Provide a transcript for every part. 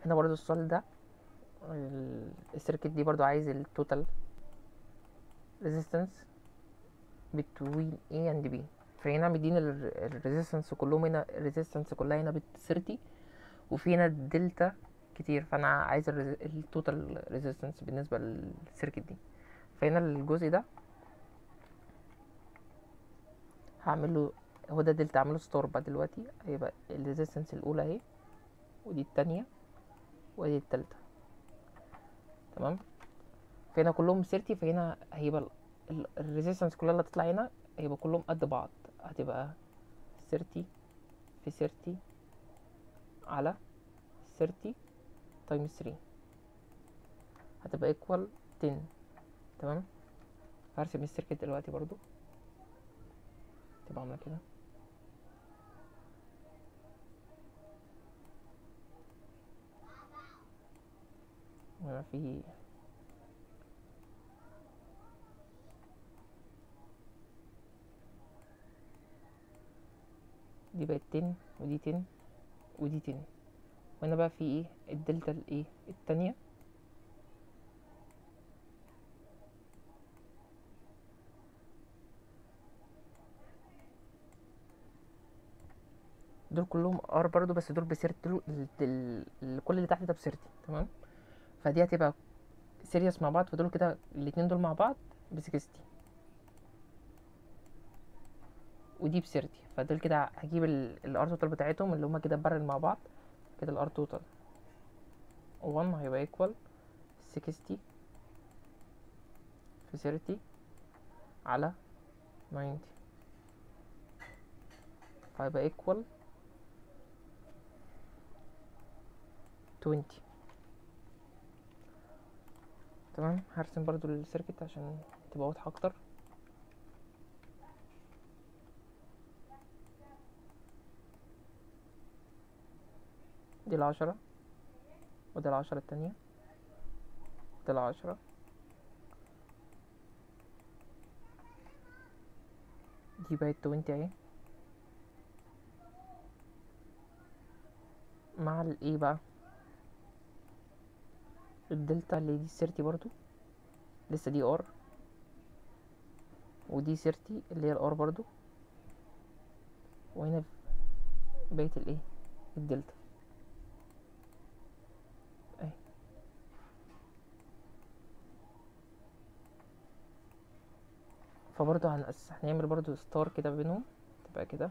هنا برضو السؤال ده ال- السيركت دي برضو عايز التوتال resistance between A and B فهنا مدين الريزيستنس كلهم هنا الريزيستنس كلها هنا بت 30 وفي هنا الدلتا كتير فانا عايز التوتال ريزيستنس بالنسبه للسيركت دي فهنا الجزء ده هعمل له هو ده دلتا اعمله ستور بقى دلوقتي هيبقى الريزيستنس الاولى اهي ودي التانية ودي التالتة تمام فهنا كلهم 30 فهنا هيبقى الريزيستنس كلها اللي هتطلع هنا هيبقى كلهم قد بعض هتبقى 30 في 30 على 30 تايمز 3 هتبقى ايكوال 10 تمام هرسم السيركت دلوقتي برضو تبقى عامله كده وهنا في دي بقت 10 ودي 10 ودي 10 وهنا بقى في ايه الدلتا الايه التانية دول كلهم ار برضو بس دول بسيرت دول ال- ال- ال- كل اللي تحت ده بسيرتي تمام فدي هتبقى سيريس مع بعض فدول كده الاتنين دول مع بعض بسكستي ودي بسيرتي فدول كده هجيب الار توتال بتاعتهم اللي هما كده بارل مع بعض كده الار توتال 1 هيبقى ايكوال 60 في 30 على 90 فهيبقى ايكوال 20 تمام هرسم برضو السيركت عشان تبقى واضحة اكتر دي العشرة ودي العشرة التانية دي العشرة دي بقت توينتي اهي مع الايه بقى الدلتا اللي دي سيرتي برضو لسه دي ار ودي سيرتي اللي هي الار برضو وهنا بقيت الايه الدلتا اهي فبرضو هنقص هنعمل برضو ستار كده بينهم تبقى كده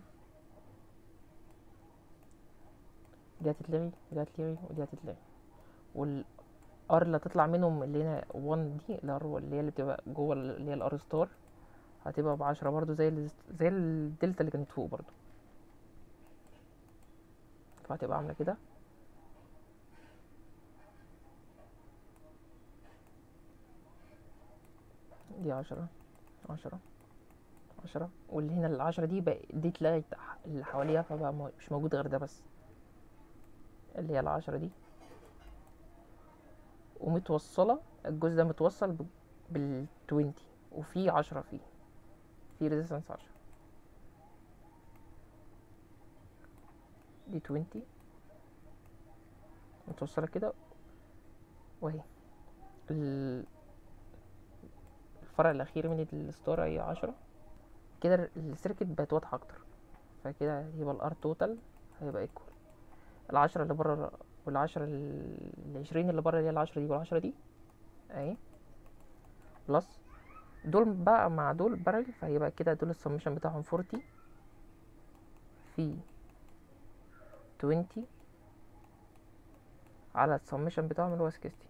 دي هتتلغي ودي هتتلغي ودي هتتلغي والار اللي هتطلع منهم اللي هنا 1 دي الار اللي هي اللي بتبقى جوه اللي هي الار ستار هتبقى بعشرة برضو زي ال زي الدلتا اللي كانت فوق برضو فهتبقى عاملة كده دي عشرة عشرة عشرة واللي هنا العشرة دي بقى دي اتلغت اللي حواليها فبقى مو- مش موجود غير ده بس اللي هي العشرة دي ومتوصلة الجزء ده متوصل ب- بالتوينتي وفي عشرة فيه في ريزيستنس عشرة دي توينتي متوصلة كده وهي ال- الفرع الأخير من الستار هي عشرة كده السيركت بقت واضحة أكتر فكده يبقى الار توتال هيبقى ايكوال العشرة اللي بره والعشرة ال- العشرين اللي بره اللي هي العشرة دي والعشرة دي اهي بلس دول بقى مع دول بارل فهيبقى كده دول السمشن بتاعهم فورتي في توينتي على السمشن بتاعهم اللي هو سكستي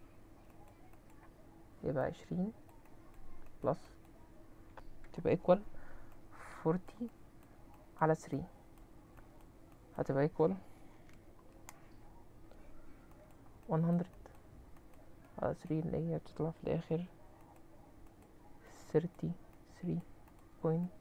يبقى عشرين بلس تبقى ايكوال فورتي على ثري هتبقى ايكوال 100 على 3 اللي هي بتطلع في الآخر 33.8